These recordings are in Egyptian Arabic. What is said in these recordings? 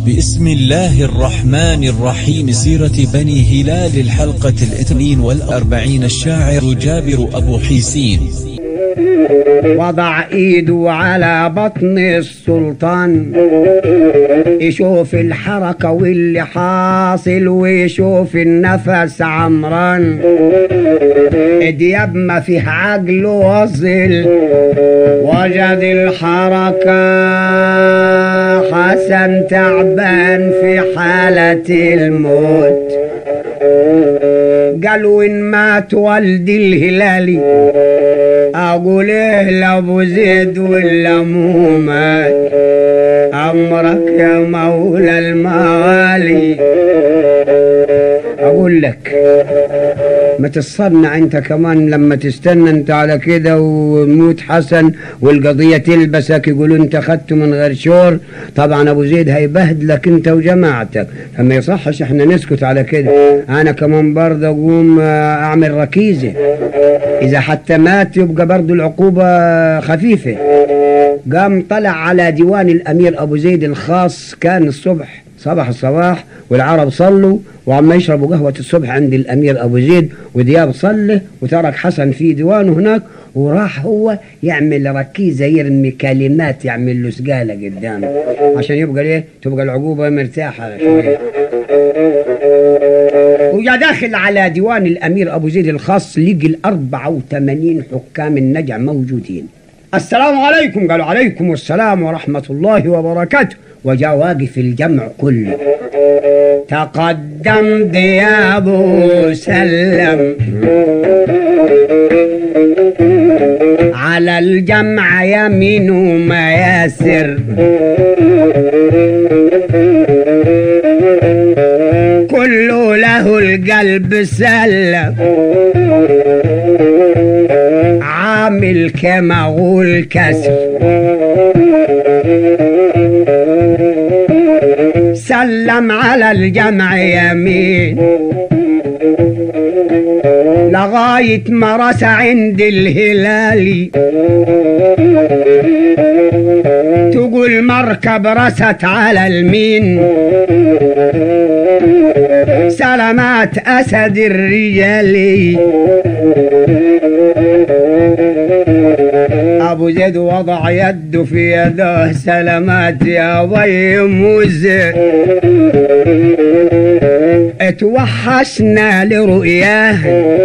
بسم الله الرحمن الرحيم سيرة بني هلال الحلقة الاثنين والأربعين الشاعر جابر أبو حيسين وضع ايده على بطن السلطان يشوف الحركة واللي حاصل ويشوف النفس عمران دياب ما فيه عقل وصل وجد الحركة حسن تعبان في حالة الموت قالوا ان مات والدي الهلالي اقول ايه لابو زيد ولا مو مات امرك يا مولى الموالي اقول لك ما تصنع انت كمان لما تستنى انت على كده وموت حسن والقضيه تلبسك يقولوا انت خدته من غير شور طبعا ابو زيد هيبهدلك انت وجماعتك فما يصحش احنا نسكت على كده انا كمان برضه اقوم اعمل ركيزه اذا حتى مات يبقى برضه العقوبه خفيفه قام طلع على ديوان الامير ابو زيد الخاص كان الصبح صباح الصباح والعرب صلوا وعم يشربوا قهوة الصبح عند الأمير أبو زيد ودياب صلى وترك حسن في ديوانه هناك وراح هو يعمل ركيزة يرمي كلمات يعمل له سقالة قدامه عشان يبقى ليه تبقى العقوبة مرتاحة شوية ويا داخل على ديوان الأمير أبو زيد الخاص لقي الأربعة وثمانين حكام النجع موجودين السلام عليكم قالوا عليكم السلام ورحمة الله وبركاته وجاء واقف الجمع كله تقدم دياب سلم على الجمع يمين ومياسر كله له القلب سلم عامل كمغول كسر سلم على الجمع يمين لغاية ما رس عند الهلالي تقول مركب رست على المين سلامات أسد الرجالي أبو زيد وضع يده في يده سلامات يا ضي موزة اتوحشنا لرؤياه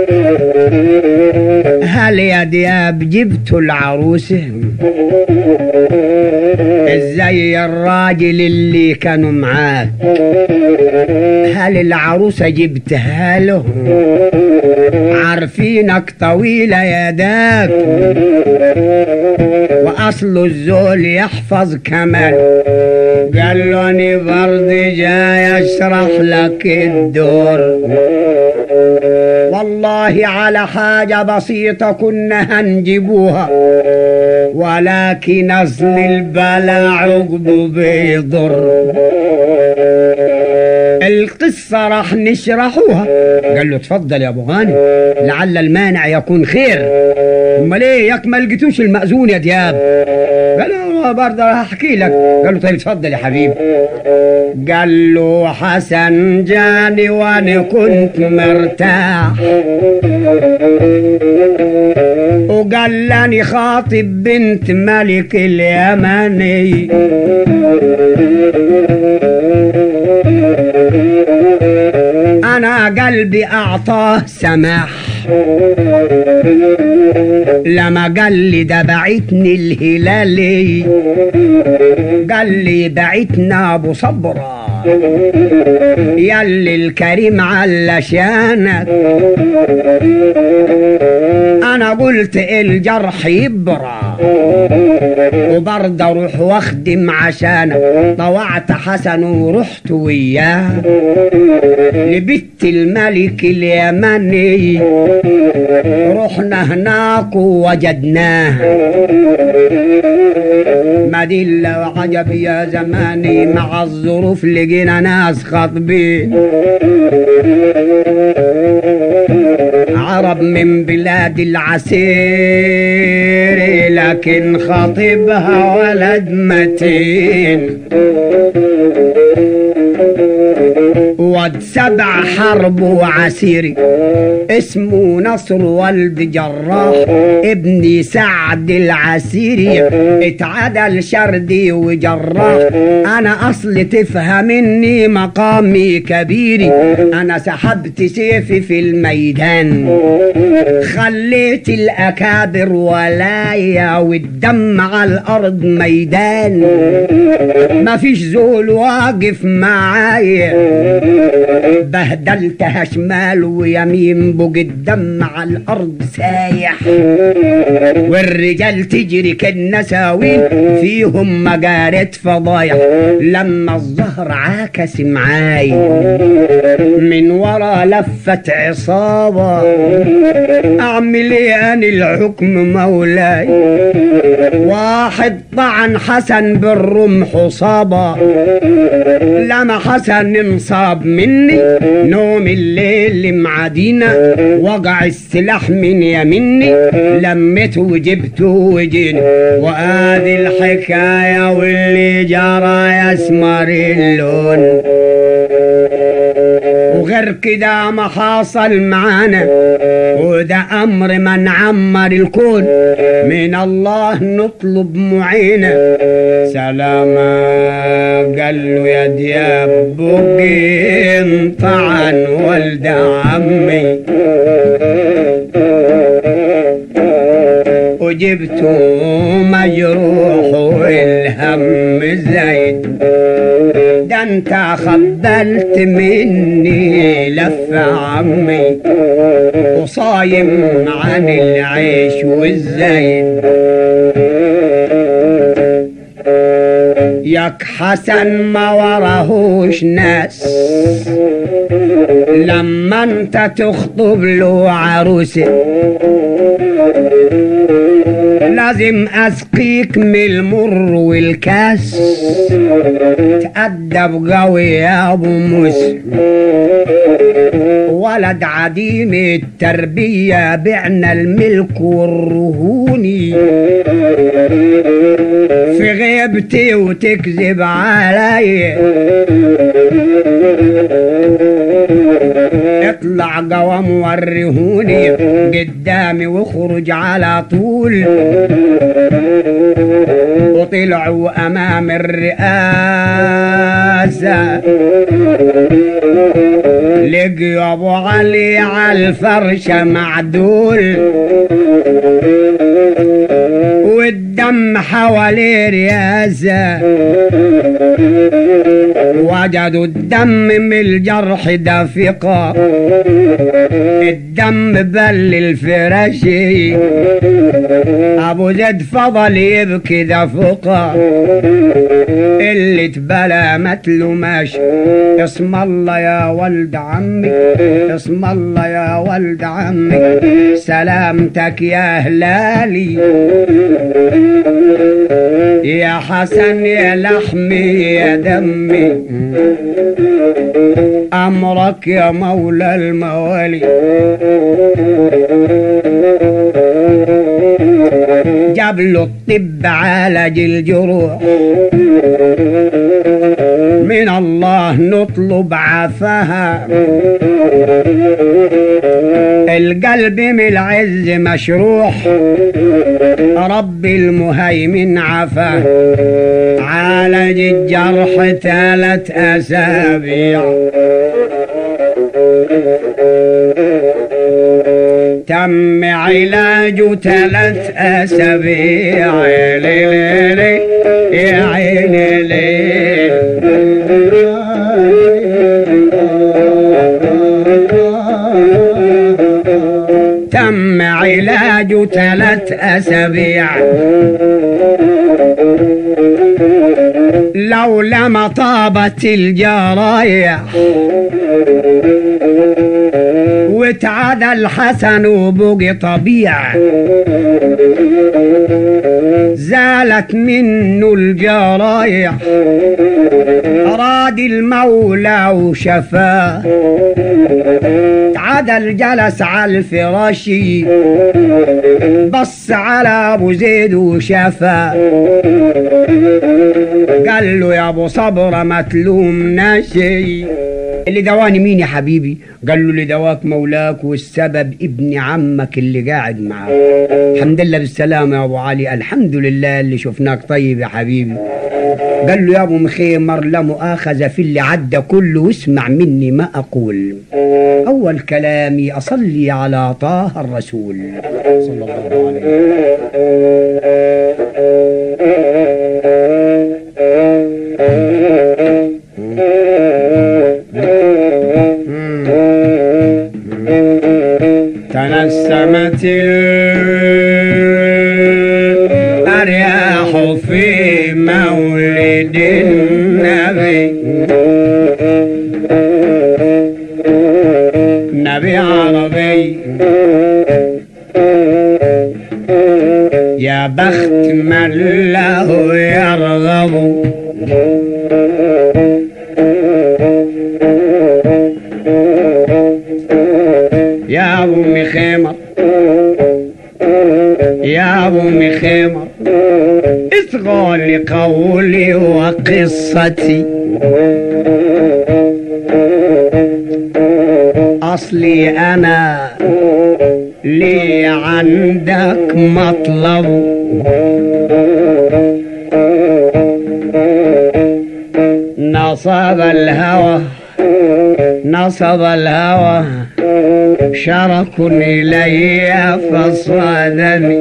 هل يا دياب جبت العروسة ازاي الراجل اللي كانوا معاك هل العروسة جبتها له عارفينك طويلة يداك وأصل الزول يحفظ كمان قال له أنا برضه جاي أشرح لك الدور والله على حاجة بسيطة كنا هنجيبوها ولكن أصل البلا عقبه بيضر القصة راح نشرحوها قال له اتفضل يا ابو غانم لعل المانع يكون خير امال ايه ياك ما لقيتوش المأذون يا دياب قال له برضه هحكي لك قال له طيب اتفضل يا حبيبي قال له حسن جاني وانا كنت مرتاح وقال لاني خاطب بنت ملك اليمني انا قلبي اعطاه سماح لما قال لي ده بعتني الهلالي قال لي بعتنا ابو صبره يلي الكريم علشانك انا قلت الجرح يبرى وبرضه اروح واخدم عشانك طوعت حسن ورحت وياه لبيت الملك اليمني رحنا هناك ووجدناه مدلة وعجب يا زماني مع الظروف لقينا ناس خاطبين عرب من بلاد العسير لكن خطيبها ولد متين قد سبع حرب وعسيري اسمه نصر والد جراح ابني سعد العسيري اتعدل شردي وجراح انا اصل تفهمني مقامي كبيري انا سحبت سيفي في الميدان خليت الاكابر ولايا والدم على الارض ميدان مفيش زول واقف معايا بهدلتها شمال ويمين بوج الدم على الارض سايح والرجال تجري كالنساوين فيهم مجارة فضايح لما الظهر عاكس معاي من ورا لفت عصابة اعمل ايه انا الحكم مولاي واحد طعن حسن بالرمح صابة لما حسن انصاب مني نوم الليل معدينا وقع السلاح من يمني لمته وجبته وجيني وادي الحكاية واللي جرى يسمر اللون وغير كده ما حصل معانا وده امر من عمر الكون من الله نطلب معينة سلاما قال له يا دياب بقين طعن ولد عمي وجبته مجروح والهم زايد ده انت خبلت مني لف عمي وصايم عن العيش والزايد ياك حسن ما وراهوش ناس لما انت تخطب له عروسه لازم اسقيك من المر والكاس تأدب قوي يا ابو موسى ولد عديم التربية بعنا الملك والرهوني في غيبتي وتكذب علي اطلع قوام ورهوني قدامي واخرج على طول وطلعوا امام الرئاسة لقوا ابو علي على الفرشة معدول والدم حوالي رياسة وجدوا الدم من الجرح دافقة الدم بل الفراشي ابو زيد فضل يبكي دفقة اللي تبلى متلو ماشي اسم الله يا ولد عمي اسم الله يا ولد عمي سلامتك يا هلالي يا حسن يا لحمي يا دمي أمرك يا مولى الموالي جاب له الطب عالج الجروح من الله نطلب عافاها القلب من العز مشروح رب المهيمن عفاه عالج الجرح ثلاث أسابيع تم علاجه ثلاث أسابيع يا ليلي يا عيني ليل تم علاجه ثلاث أسابيع لولا ما طابت الجرايح وتعادى الحسن وبقي طبيعة زالت منه الجرايح أراد المولى وشفاه تعادل جلس على الفراش بص على ابو زيد وشافه قال له يا ابو صبر ما تلومنا شيء اللي دواني مين يا حبيبي قال له اللي دواك مولاك والسبب ابن عمك اللي قاعد معاك الحمد لله بالسلامة يا ابو علي الحمد لله اللي شفناك طيب يا حبيبي قال له يا ابو مخيمر لا مؤاخذة في اللي عدى كله واسمع مني ما اقول اول كلامي اصلي على طه الرسول صلى الله عليه تنسمت الأرياح في مولد النبي نبي عربي يا بخت من له يرغب يا ابو مخيمر يا ابو مخيمر اصغى لقولي وقصتي اصلي انا لي عندك مطلب نصب الهوى نصب الهوى شرك إلي فصادني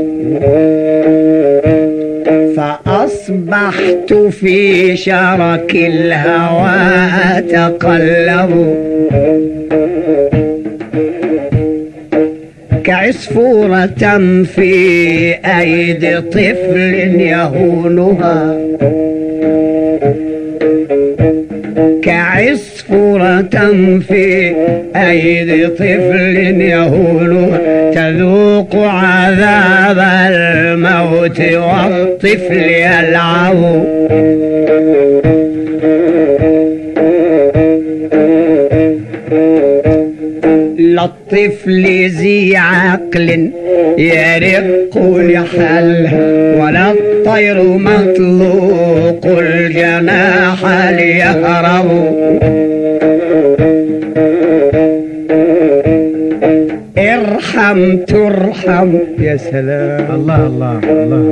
فأصبحت في شرك الهوى أتقلب كعصفورة في أيدي طفل يهونها كعصفورة في أيدي طفل يهول تذوق عذاب الموت والطفل يلعب للطفل ذي عقل يرق لحلها ولا الطير مطلوق الجناح ليهرب ارحم ترحم يا سلام الله الله الله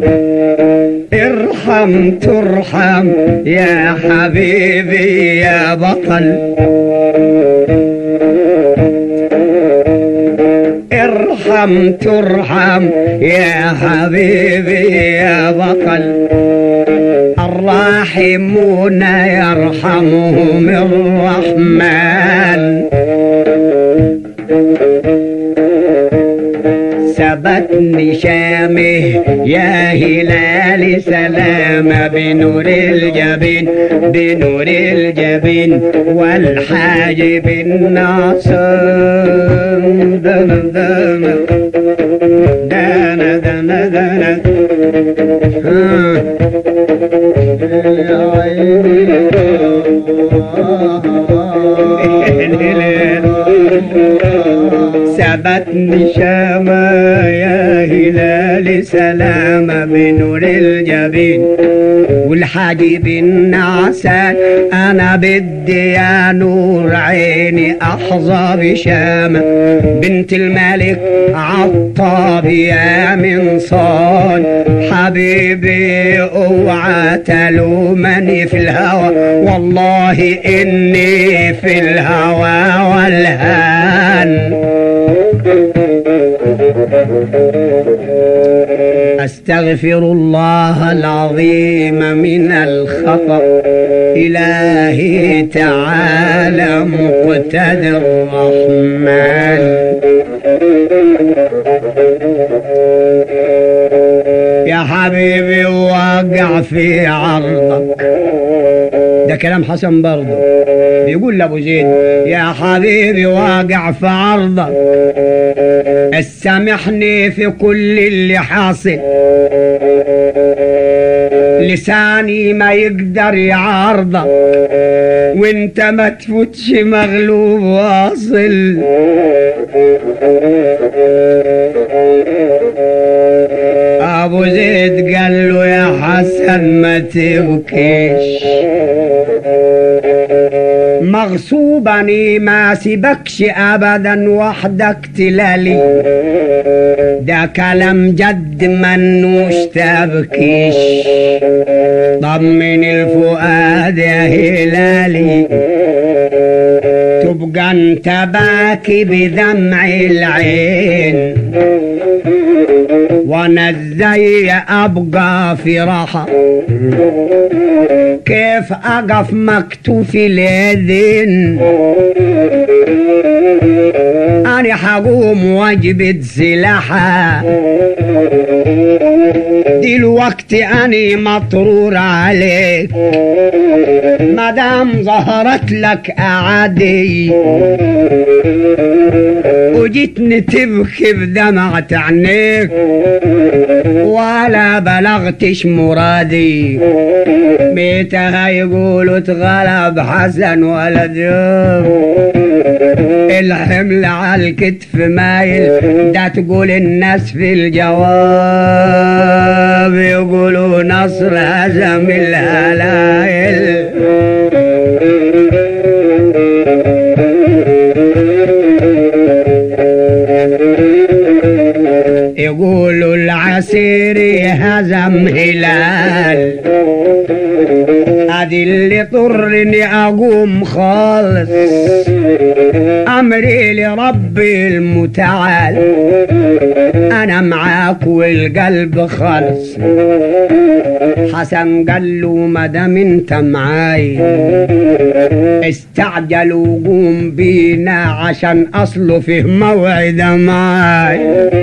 ارحم ترحم يا حبيبي يا بطل ارحم ترحم يا حبيبي يا بطل الراحمون يرحمهم الرحمن سبتني شامه يا هلال سلام بنور الجبين بنور الجبين والحاجب الناصر دنا دنا دنا دنا دنا سبتني شاما يا هلال سلام بنور الجبين والحاجب النعسان انا بدي يا نور عيني احظى بشامة بنت الملك عطاب يا من صان حبيبي اوعى تلومني في الهوى والله اني في الهوى والهان أستغفر الله العظيم من الخطأ إلهي تعالى مقتدر الرحمن يا حبيبي وقع في عرضك ده كلام حسن برضه بيقول لابو زيد يا حبيبي واقع في عرضك سامحني في كل اللي حاصل لساني ما يقدر يعارضك وانت ما تفوتش مغلوب واصل ابو زيد قال له يا حسن ما تبكيش مغصوبني ما سيبكش ابدا وحدك تلالي ده كلام جد منوش تبكيش طمن الفؤاد يا هلالي تبقى انت باكي بدمع العين وانا ازاي ابقى في راحة كيف اقف مكتوف اليدين انا حقوم واجبد سلاحة دلوقتي اني مطرور عليك مدام ظهرت لك اعادي وجيتني تبكي بدمعة عينيك ولا بلغتش مرادي بيتها يقولوا اتغلب حسن ولد يوم الحمل على الكتف مايل ده تقول الناس في الجواب يقولوا نصر هزم الهلايل يقولوا العسيري هزم هلال ادي اللي طرني اقوم خالص امري لربي المتعال انا معاك والقلب خالص حسن قال له مدام انت معاي استعجل وقوم بينا عشان اصله فيه موعد معاي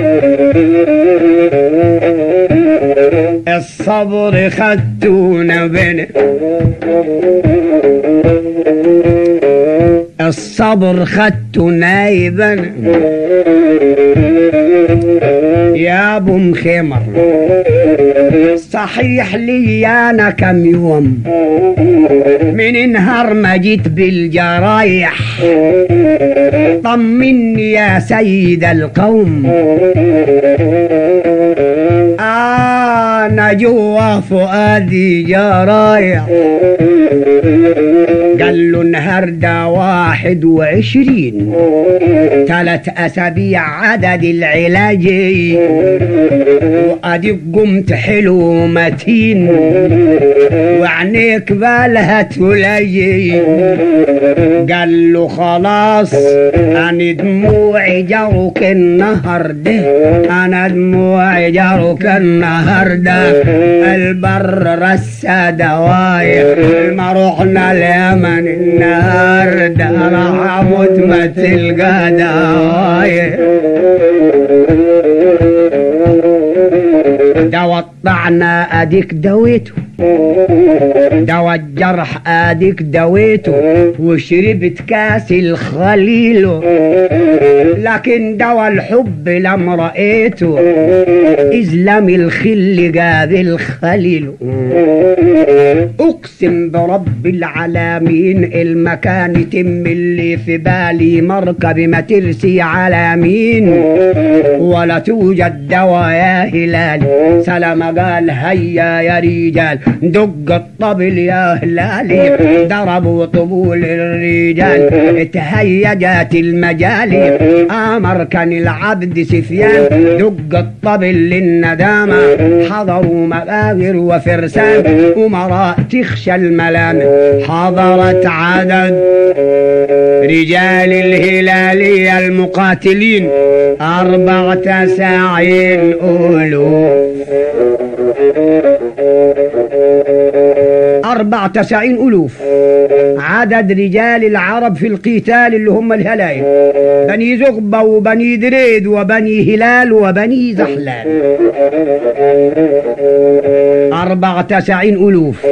الصبر خدونا بنا الصبر خدته نايبا يا ابو مخمر صحيح لي انا كم يوم من نهار ما جيت بالجرايح طمني يا سيد القوم انا جوا فؤادي جرايح قال له النهارده واحد وعشرين ثلاث اسابيع عدد العلاج واديك قمت حلو متين وعينيك بالها تلاجي قال له خلاص انا دموعي جروك النهر ده انا دموعي جروك النهر ده البر رسى دوايا ما رحنا اليمن النهارده راح اموت ما تلقى دوايا دوا الطعنة اديك دويته دوا الجرح اديك دويته وشربت كاس الخليل لكن دوا الحب لم رأيته إذ لم الخل جاب الخليل أقسم برب العالمين المكان يتم اللي في بالي مركب ما ترسي على مين ولا توجد دوا يا هلال سلام قال هيا يا رجال دق الطبل يا هلالي ضربوا طبول الرجال تهيجت المجالي امر كان العبد سفيان دق الطبل للندامة حضروا مغاير وفرسان امراء تخشى الملام حضرت عدد رجال الهلالية المقاتلين أربعة ساعين ألوف أربعة تسعين ألوف عدد رجال العرب في القتال اللي هم الهلايل بني زغبة وبني دريد وبني هلال وبني زحلان أربعة تسعين ألوف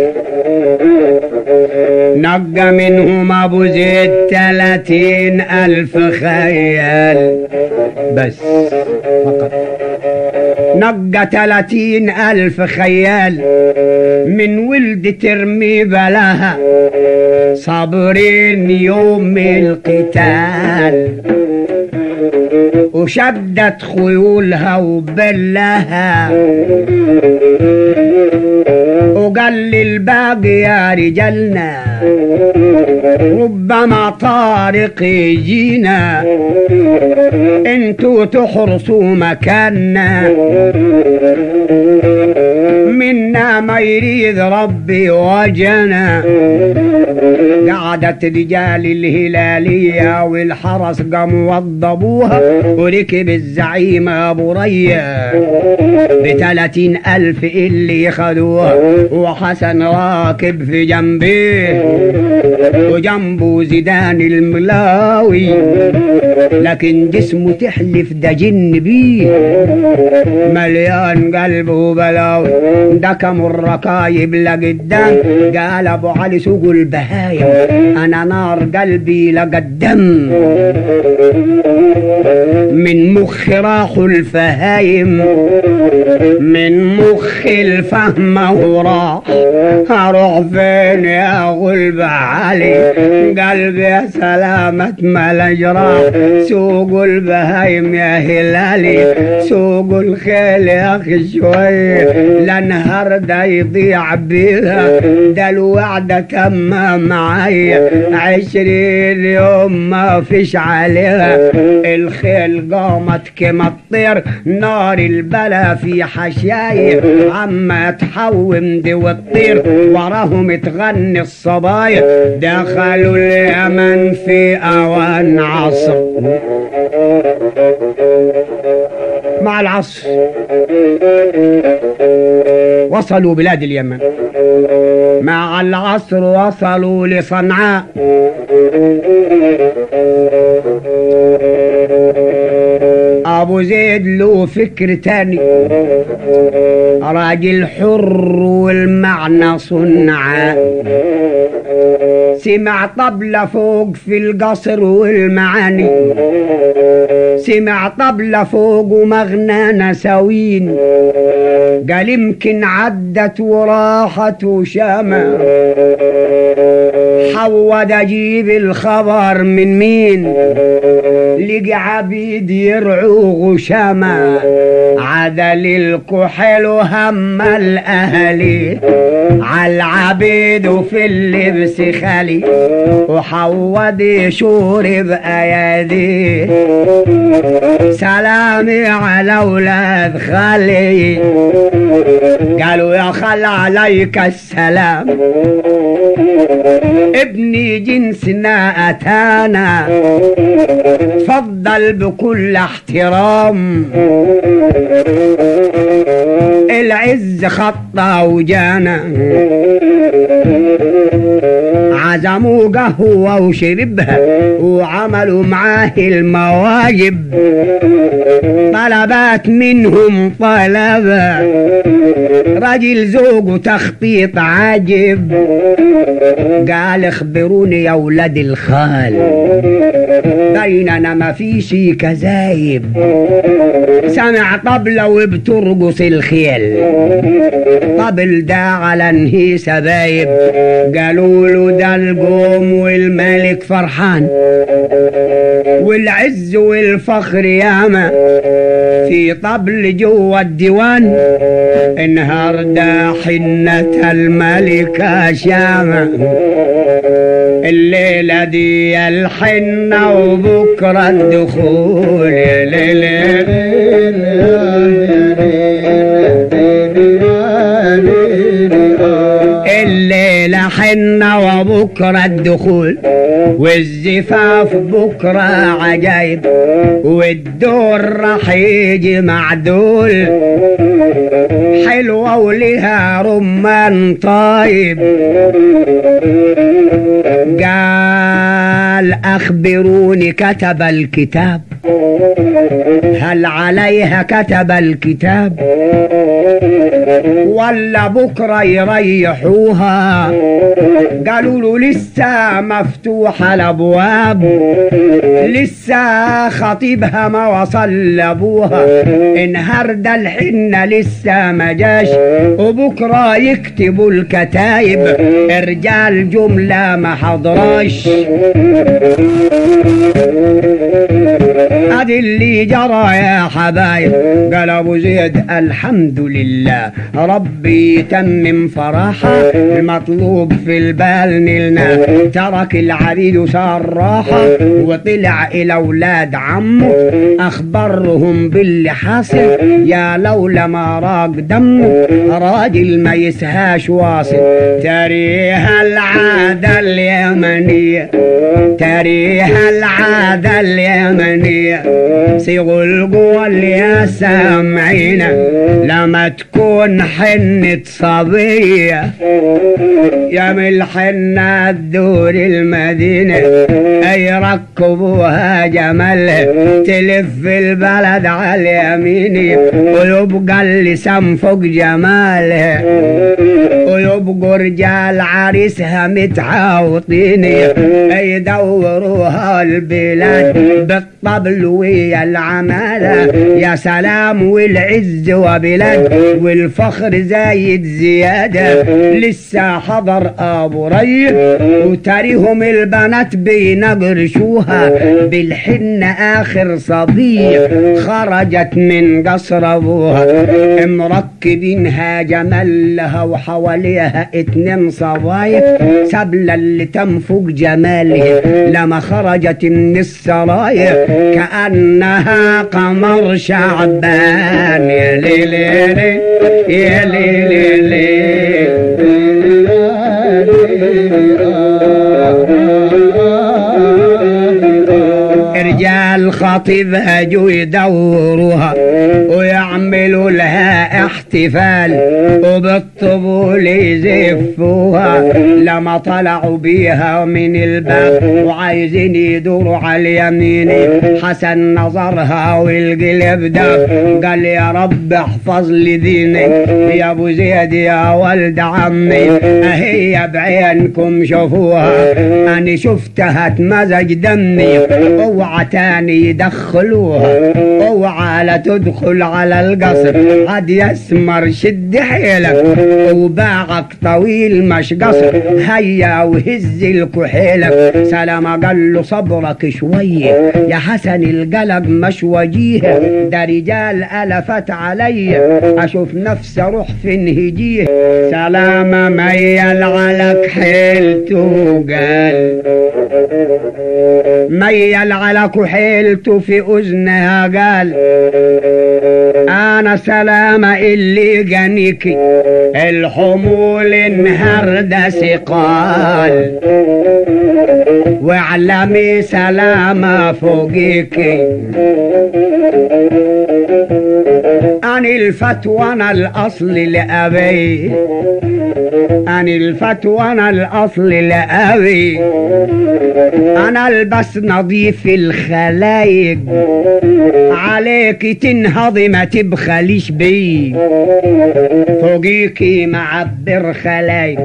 نقى منهم أبو زيد ثلاثين ألف خيال بس فقط نقى ثلاثين ألف خيال من ولد ترمي بلاها صابرين يوم القتال وشدت خيولها وبلها وقال للباقي يا رجالنا ربما طارق يجينا انتوا تحرسوا مكاننا منا ما يريد ربي وجنا قعدت رجال الهلالية والحرس قاموا وضبوها وركب الزعيم أبو ريا بثلاثين ألف اللي خدوها وحسن راكب في جنبه وجنبه زيدان الملاوي لكن جسمه تحلف ده جن بيه مليان قلبه بلاوي دكم الركايب لقدام قال ابو علي سوق البهايم انا نار قلبي لقدم من مخ راحوا الفهايم من مخ الفهمة راح اروح فين يا غلب علي قلبي يا سلامة ما جراح سوق البهايم يا هلالي سوق الخيل يا اخي شوي لنهر ده يضيع بيها ده الوعدة تم معايا عشرين يوم ما فيش عليها الخيل قامت كما الطير نار البلا في حشاي عما تحوم دي والطير وراهم تغني الصبايا دخلوا اليمن في اوان عصر مع العصر وصلوا بلاد اليمن مع العصر وصلوا لصنعاء ابو زيد له فكر تاني راجل حر والمعنى صنعاء سمع طبلة فوق في القصر والمعاني سمع طبلة فوق ومغنى نساوين قال يمكن عدت وراحت وشامة حود اجيب الخبر من مين لقى عبيد يرعوا غشامة عدل الكحل وهم الاهالي عالعبيد وفي اللبس خالي وحود يشور بأيادي سلامي على اولاد خالي قالوا يا خال عليك السلام ابني جنسنا اتانا تفضل بكل احترام العز خطى وجانا عزموا قهوة وشربها وعملوا معاه المواجب طلبات منهم طلبة رجل زوجه تخطيط عجب قال اخبروني يا ولاد الخال بيننا ما فيش كذايب سمع طبلة وبترقص الخيل طبل ده على انهي سبايب قالوا له ده القوم والملك فرحان والعز والفخر ياما في طبل جوا الديوان انهار ده حنة الملكة شامة الليلة دي الحنة وبكرة الدخول يا ليل الليلة حنة الحنة وبكرة الدخول والزفاف بكرة عجايب والدور راح يجي معدول حلوة ولها رمان طايب قال أخبروني كتب الكتاب هل عليها كتب الكتاب ولا بكرة يريحوها قالوا له لسه مفتوحة الأبواب لسه خطيبها ما وصل لأبوها انهرد الحنة لسه ما جاش وبكرة يكتبوا الكتايب رجال جملة ما حضراش ادي اللي جرى يا حبايب قال ابو زيد الحمد لله ربي يتمم فرحه المطلوب في البال نلنا ترك العبيد وصار راحه وطلع الى اولاد عمه اخبرهم باللي حاصل يا لولا ما راق دمه راجل ما يسهاش واصل تاريها العاده اليمنيه تاريها العاده اليمنيه صيغوا القول يا سامعين لما تكون حنة صبية يا من الحنة تدور المدينة أي ركبوها جمل تلف البلد على اليمين ويبقى اللسان فوق جمالها ويبقوا رجال عريسها متعاوطين يدوروها البلاد بالطبل ويا العمالة يا سلام والعز وبلاد والفخر زايد زيادة لسه حضر أبو ريب وتريهم البنات بينقرشوها بالحنة آخر صبية خرجت من قصر أبوها مركبينها جمال لها وحواليها اتنين صبايا سبلة اللي تنفق جمالها لما خرجت من السرايا كأنها قمر شعبان يا ليلي يا ليلي رجال خطيبها جو يدوروها ويعملوا لها احتفال وبالطبول يزفوها لما طلعوا بيها من الباب وعايزين يدوروا على اليمين حسن نظرها والقلب ده قال يا رب احفظ لي ديني يا ابو زيد يا ولد عمي اهي بعينكم شوفوها انا شفتها اتمزج دمي اوعى تاني يدخلوها اوعى لا تدخل على القصر عاد يسمر شد حيلك وباعك طويل مش قصر هيا وهز الكحيلك سلام قال له صبرك شوية يا حسن القلب مش وجيه ده رجال ألفت علي أشوف نفسي أروح فين هجيه سلام ميل على كحيلته قال ميل على كحيلته في أذنها قال أنا سلامة اللي جانيكي الحمول انهرد ثقال واعلمي سلامة فوقيكي عن الفتوى أنا الأصل لأبي عن الفتوى أنا الأصل لأبي أنا البس نظيف الخلايق عليك تنهضي ما تبخليش بي فوقيكي معبر خلايق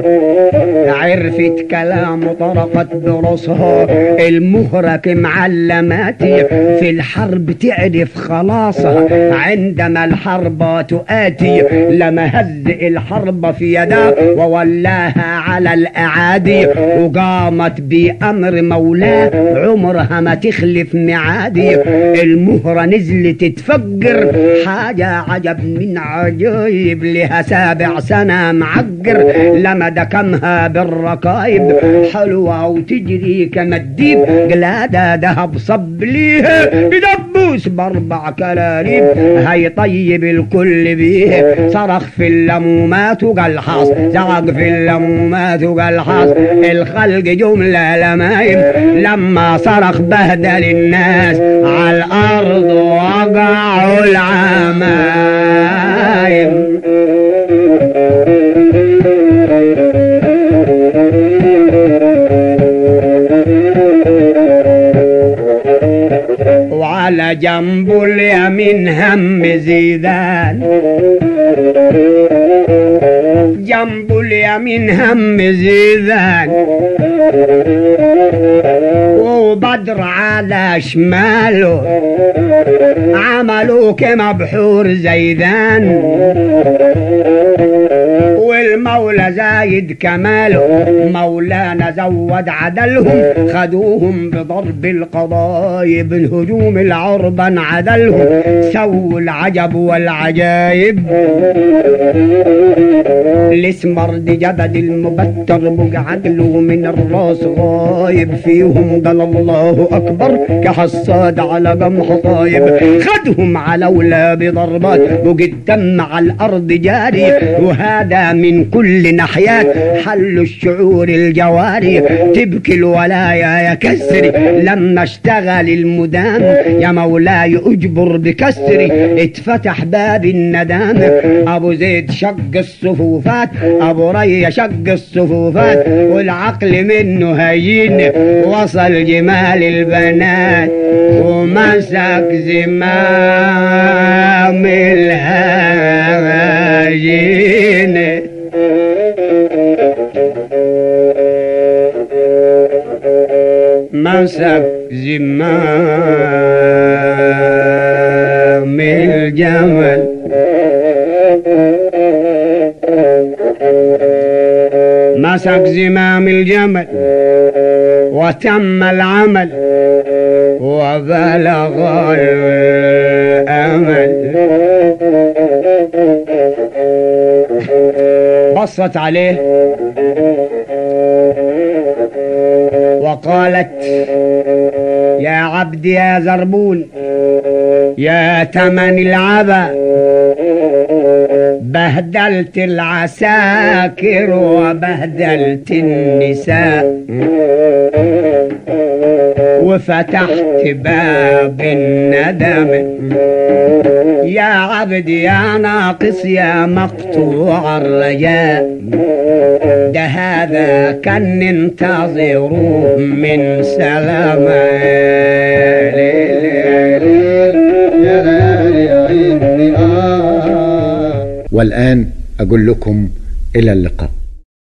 عرفت كلام طرقت براسها المهرك معلماتي في الحرب تعرف خلاصها عندما الحرب تؤاتي لما هز الحرب في يده وولاها على الأعادي وقامت بأمر مولاه عمرها ما تخلف معادي المهرة نزلت تفجر حاجة عجب من عجيب لها سابع سنة معقر لما دكمها بالركايب حلوة وتجري كما الديب قلادة دهب صب ليها بدبوس باربع كلاليب هاي طي طيب الكل بيه صرخ في اللمومات وقال حاص زعق في اللمومات وقال حاص الخلق جملة لمايم لما صرخ بهدل الناس على الأرض وقعوا العمايم وعلى جنب اليمين هم زيدان جنب اليمين هم زيدان وبدر على شماله عملوا كما بحور زيدان والمولى زايد كماله مولانا زود عدلهم خدوهم بضرب القضايب الهجوم العربا عدلهم سووا العجب والعجايب الاسمرد جبد المبتر بقعد له من الراس غايب فيهم قال الله اكبر كحصاد على قمح طايب خدهم على ولا بضربات بقى الدم على الارض جاري وهذا من كل ناحيات حل الشعور الجواري تبكي الولايا يا كسري لما اشتغل المدام يا مولاي اجبر بكسري اتفتح باب الندام ابو زيد شق الصفوفات ابو ري شق الصفوفات والعقل منه هين وصل جمال البنات ومسك زمام الهاجين مسك زمام الجمل مسك زمام الجمل وتم العمل وبلغ الأمل بصت عليه وقالت يا عبد يا زربون يا تمن العبا بهدلت العساكر وبهدلت النساء وفتحت باب الندم يا عبد يا ناقص يا مقطوع الرجاء ده هذا كان ننتظره من سلامة والآن أقول لكم إلى اللقاء